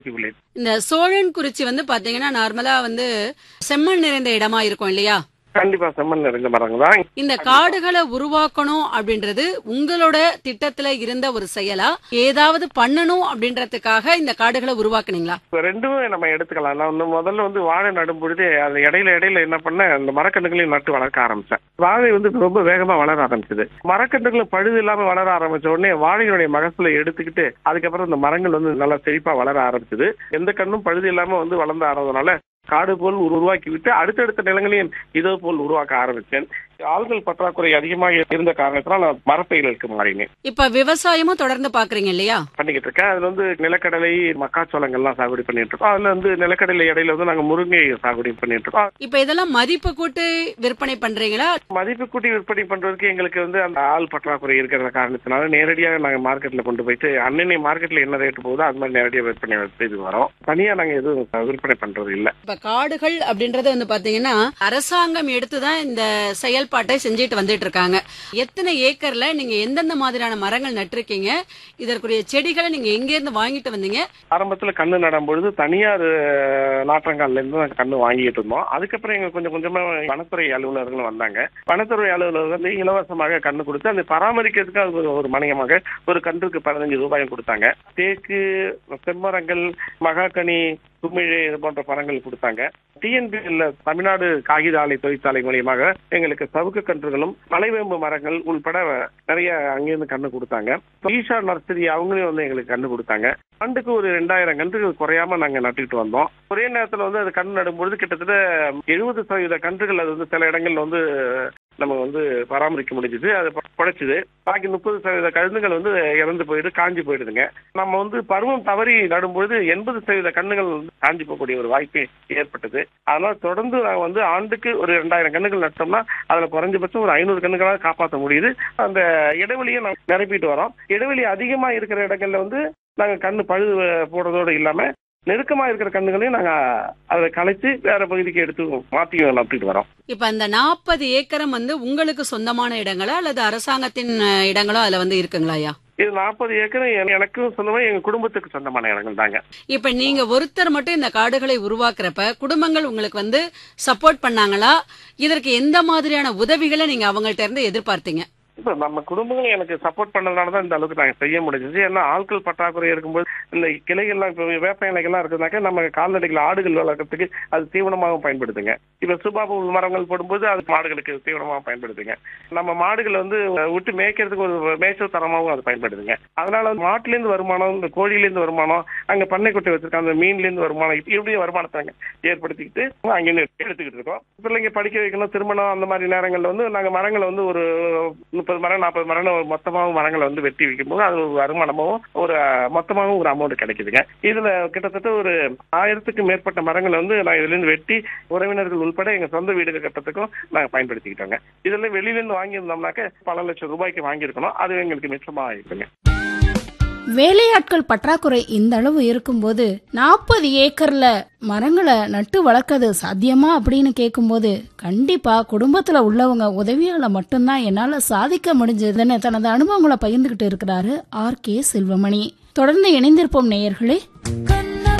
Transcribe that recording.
உள்ளேன் இந்த சோழன் குறிச்சி வந்து பாத்தீங்கன்னா நார்மலா வந்து செம்மண் நிறைந்த இடமா இருக்கும் இல்லையா கண்டிப்பா செம்மண் நிறைந்த மரங்கள் தான் இந்த காடுகளை உருவாக்கணும் அப்படின்றது உங்களோட திட்டத்துல இருந்த ஒரு செயலா ஏதாவது பண்ணணும் அப்படின்றதுக்காக இந்த காடுகளை உருவாக்குனீங்களா இப்ப ரெண்டுமே நம்ம எடுத்துக்கலாம் நான் வந்து முதல்ல வந்து வாழை நடும் பொழுது அது இடையில இடையில என்ன பண்ணேன் அந்த மரக்கன்றுகளையும் நட்டு வளர்க்க ஆரம்பிச்சேன் வாழை வந்து ரொம்ப வேகமா வளர ஆரம்பிச்சது மரக்கன்றுகள் பழுது இல்லாம வளர ஆரம்பிச்ச உடனே வாழையினுடைய மகசூலை எடுத்துக்கிட்டு அதுக்கப்புறம் இந்த மரங்கள் வந்து நல்லா செழிப்பா வளர ஆரம்பிச்சது எந்த கண்ணும் பழுது இல்லாம வந்து வளர்ந்து ஆறதுனால காடு போல் உருவாக்கி விட்டு அடுத்தடுத்த நிலங்களையும் இதே போல் உருவாக்க ஆரம்பிச்சேன் ஆள்கள் பற்றாக்குறை அதிகமாக இருந்த காரணத்தினால் நான் மரப்பயிர்களுக்கு மாறினேன் இப்ப விவசாயமும் தொடர்ந்து பாக்குறீங்க இல்லையா பண்ணிக்கிட்டு இருக்கேன் அதுல வந்து நிலக்கடலை மக்காச்சோளங்கள்லாம் சாகுபடி பண்ணிட்டு இருக்கோம் அதுல வந்து நிலக்கடலை இடையில வந்து நாங்க முருங்கை சாகுபடி பண்ணிட்டு இருக்கோம் இப்ப இதெல்லாம் மதிப்பு கூட்டு விற்பனை பண்றீங்களா மதிப்பு கூட்டி விற்பனை பண்றதுக்கு எங்களுக்கு வந்து அந்த ஆள் பற்றாக்குறை இருக்கிற காரணத்தினால நேரடியாக நாங்க மார்க்கெட்ல கொண்டு போயிட்டு அன்னனை மார்க்கெட்ல என்ன ரேட்டு போகுதோ அது மாதிரி நேரடியாக விற்பனை செய்து வரோம் தனியா நாங்க எதுவும் விற்பனை பண்றது இல்ல இப்ப காடுகள் அப்படின்றது வந்து பாத்தீங்கன்னா அரசாங்கம் எடுத்துதான் இந்த செயல்பாட்டை செஞ்சுட்டு வந்துட்டு இருக்காங்க எத்தனை ஏக்கர்ல நீங்க எந்தெந்த மாதிரியான மரங்கள் நட்டிருக்கீங்க இதற்குரிய செடிகளை நீங்க எங்க இருந்து வாங்கிட்டு வந்தீங்க ஆரம்பத்துல கண்ணு நடும் பொழுது தனியார் அஹ், நாற்றங்கால்ல இருந்து நாங்க கண்ணு வாங்கிட்டு இருந்தோம் அதுக்கப்புறம் எங்க கொஞ்சம் கொஞ்சமா வனத்துறை அலுவலர்களும் வந்தாங்க வனத்துறை அலுவலர் வந்து இலவசமாக கண்ணு கொடுத்து அதை பராமரிக்கிறதுக்கு அது ஒரு- ஒரு மணியமாக ஒரு கன்றுக்கு பதினஞ்சு ரூபாயும் கொடுத்தாங்க தேக்கு செம்மரங்கள் மகாகனி குமிழ் இது போன்ற பழங்கள் கொடுத்தாங்க டிஎன்பிஎல்ல தமிழ்நாடு காகித ஆலை தொழிற்சாலை மூலியமாக எங்களுக்கு சவுக்கு கன்றுகளும் மலைவேம்பு மரங்கள் உள்பட நிறைய அங்கிருந்து கண்ணு கொடுத்தாங்க ஈஷா நர்சரி அவங்களையும் வந்து எங்களுக்கு கண்ணு கொடுத்தாங்க ஆண்டுக்கு ஒரு ரெண்டாயிரம் கன்றுகள் குறையாம நாங்க நட்டுக்கிட்டு வந்தோம் ஒரே நேரத்துல வந்து அது கண்ணு நடும்பொழுது கிட்டத்தட்ட எழுபது சதவீத கன்றுகள் அது வந்து சில இடங்கள்ல வந்து நம்ம வந்து பராமரிக்க முடிஞ்சது அது குறைச்சிது பாக்கி முப்பது சதவீத கழுந்துகள் வந்து இறந்து போயிடு காஞ்சி போயிடுதுங்க நம்ம வந்து பருவம் தவறி நடும்பொழுது எண்பது சதவீத கண்ணுகள் வந்து காஞ்சி போகக்கூடிய ஒரு வாய்ப்பு ஏற்பட்டது அதனால தொடர்ந்து நாங்கள் வந்து ஆண்டுக்கு ஒரு ரெண்டாயிரம் கண்ணுகள் நட்டோம்னா அதுல குறைஞ்சபட்சம் ஒரு ஐநூறு கண்ணுகளாக காப்பாற்ற முடியுது அந்த இடைவெளியை நம்ம நிரப்பிட்டு வரோம் இடைவெளி அதிகமா இருக்கிற இடங்கள்ல வந்து நாங்க கண்ணு பழுது போடுறதோடு இல்லாம நெருக்கமா இருக்கிற கண்ணுகளையும் நாங்க அதை கலைச்சு வேற பகுதிக்கு எடுத்து மாத்தி நட்டுட்டு வரோம் இப்ப அந்த நாற்பது ஏக்கரம் வந்து உங்களுக்கு சொந்தமான இடங்களா அல்லது அரசாங்கத்தின் அஹ், இடங்களோ அதுல வந்து இருக்குங்களா ஐயா இது நாற்பது ஏக்கர் என- எனக்கும் சொந்தமா எங்க குடும்பத்துக்கு சொந்தமான இடங்கள் தாங்க இப்ப நீங்க ஒருத்தர் மட்டும் இந்த காடுகளை உருவாக்குறப்ப குடும்பங்கள் உங்களுக்கு வந்து சப்போர்ட் பண்ணாங்களா இதற்கு எந்த மாதிரியான உதவிகளை நீங்க அவங்கள்ட்ட இருந்து எதிர்பார்த்தீங்க இப்ப நம்ம குடும்பங்கள் எனக்கு சப்போர்ட் பண்ணதுனால தான் இந்த அளவுக்கு நாங்க செய்ய முடிஞ்சது ஏன்னா ஆட்கள் பற்றாக்குறை இருக்கும்போது இந்த கிளைகள்லாம் இப்போ வேப்ப இலைகள்லாம் இருக்குதுனாக்கா நம்ம கால்நடைகள் ஆடுகள் வளர்க்கறதுக்கு அது தீவனமாகவும் பயன்படுத்துங்க இப்ப சுபாபு மரங்கள் போடும்போது அது மாடுகளுக்கு தீவனமாக பயன்படுத்துங்க நம்ம மாடுகளை வந்து விட்டு மேய்க்கிறதுக்கு ஒரு மேய்ச்சல் தரமாகவும் அது பயன்படுத்துங்க அதனால வந்து மாட்டுலேருந்து வருமானம் இந்த கோழிலேருந்து வருமானம் அங்க பண்ணை குட்டை வச்சிருக்க அந்த மீன்லேருந்து வருமானம் இப்படி இப்படி வருமானத்தை நாங்க ஏற்படுத்திக்கிட்டு அங்கிருந்து எடுத்துக்கிட்டு இருக்கோம் பிள்ளைங்க படிக்க வைக்கணும் திருமணம் அந்த மாதிரி நேரங்கள்ல வந்து நாங்க மரங்களை வந்து ஒரு முப்பது மரம் நாற்பது மரம் மொத்தமாகவும் மரங்களை வந்து வெட்டி வைக்கும்போது அது ஒரு வருமானமாகவும் ஒரு மொத்தமாகவும் ஒரு அமௌண்ட் கிடைக்குதுங்க இதுல கிட்டத்தட்ட ஒரு ஆயிரத்துக்கு மேற்பட்ட மரங்களை வந்து நான் இதுல இருந்து வெட்டி உறவினர்கள் உள்பட எங்க சொந்த வீடு கட்டத்துக்கும் நாங்க பயன்படுத்திக்கிட்டோங்க இதுல வெளியில இருந்து வாங்கியிருந்தோம்னாக்க பல லட்சம் ரூபாய்க்கு வாங்கியிருக்கணும் அது எங்களுக்கு மிச்சமா ஆயிருக்குங்க வேலையாட்கள் பற்றாக்குறை இந்த அளவு இருக்கும்போது நாற்பது ஏக்கர்ல மரங்களை நட்டு வளர்க்கறது சாத்தியமா அப்படின்னு கேட்கும்போது கண்டிப்பா குடும்பத்துல உள்ளவங்க உதவியால மட்டும்தான் என்னால சாதிக்க முடிஞ்சதுன்னு தனது அனுபவங்களை பகிர்ந்துகிட்டு இருக்கிறாரு ஆர் கே செல்வமணி தொடர்ந்து இணைந்திருப்போம் நேயர்களே